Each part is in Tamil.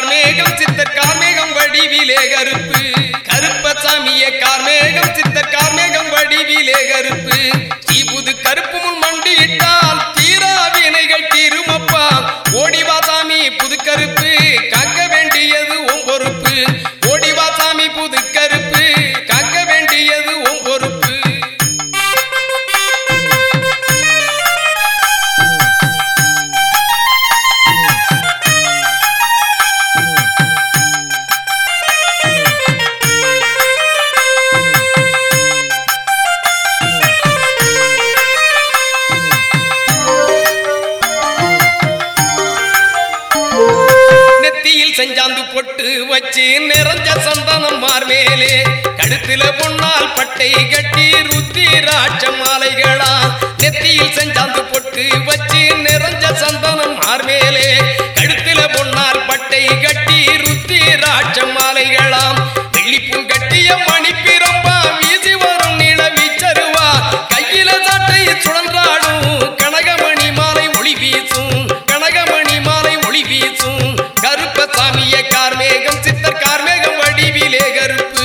கார்மேகம் சித்தர் கார்மேகம் வடிவிலே கருப்பு கருப்பசாமியே கார்மேகம் சித்தர் கார்மேகம் வடிவிலே கருப்பு தீபுது கருப்பு முன் மண்டியிட்டால் தீரா வினைகள் தீருமப்பா ஓடிவா சாமி புது கருப்பு காக்க வேண்டியது உன் பொறுப்பு ஓடிவா சாமி புது கருப்பு காக்க வேண்டியது உன் பொறுப்பு நெத்தியில் செஞ்சாந்து பொட்டு வச்சு நிறைஞ்ச சந்தனம் மார்மேலே கழுத்துல பொன்னால் பட்டை கட்டி ருத்திராட்ச மாலைகளா நெத்தியில் செஞ்சாந்து பொட்டு வச்சு நிறைஞ்ச சந்தனம் மார்மேலே கழுத்துல பொன்னால் பட்டை கட்டி ருத்திராட்ச மாலைகளாம் வெள்ளிப்பூ கட்டிய மணிப்பிரம்பா வீசி வரும் நிலவீச்சருவா கையில சாட்டை சுழன்றாடும் கனகமணி மாலை ஒளி வீசும் கனகமணி மாலை ஒளி வீசும் கருப்பசாமிய கார்மேகம் சித்தர் கார்மேகம் வடிவிலே கருப்பு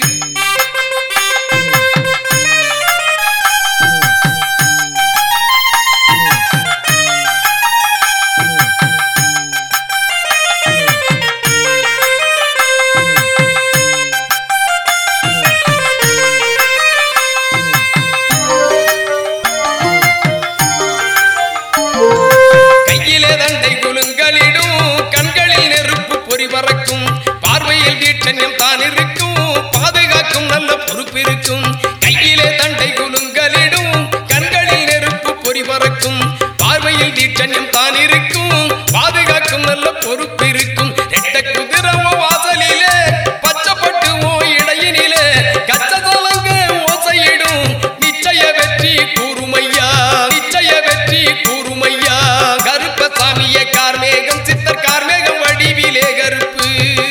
கையிலே தண்டை குலுங்கலிடும் கண்களில் நெருப்பு பொறி பறக்கும் பார்வையில் வீட்டன்யம் தான் இருக்கும் பாதுகாக்கும் நல்ல பொறுப்பு இருக்கும் கையிலே தண்டை குலுங்கலிடும் கண்களில் நெருப்பு பொறி பறக்கும் பார்வையில் வீட்டன்யம் தான் இருக்கும் பாதுகாக்கும் நல்ல பொறுப்பு இருக்கும் ரெட்ட குதிரம வாசலிலே பச்சைப்பட்டு ஓ இடையினிலே கச்சதலங்க ஓசையிடும் நிச்சய வெற்றி கூறுமையா நிச்சய வெற்றி கூறுமையா கருப்பசாமிய கார்மேகம் சித்தர் கார்மேகம் வடிவிலே கருப்பு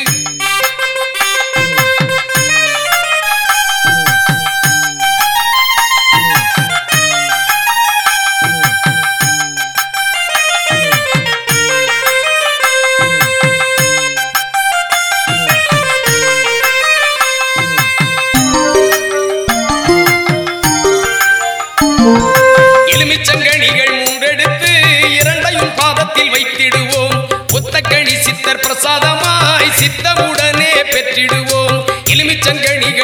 எலுமிச்சங்கனிகள் மூன்றெடுத்து இரண்டையும் பாதத்தில் வைத்திடுவோம் ஒத்தக்கணி சித்தர் பிரசாதமாய் சித்தமுடனே பெற்றிடுவோம் எலுமிச்சங்கனிகள்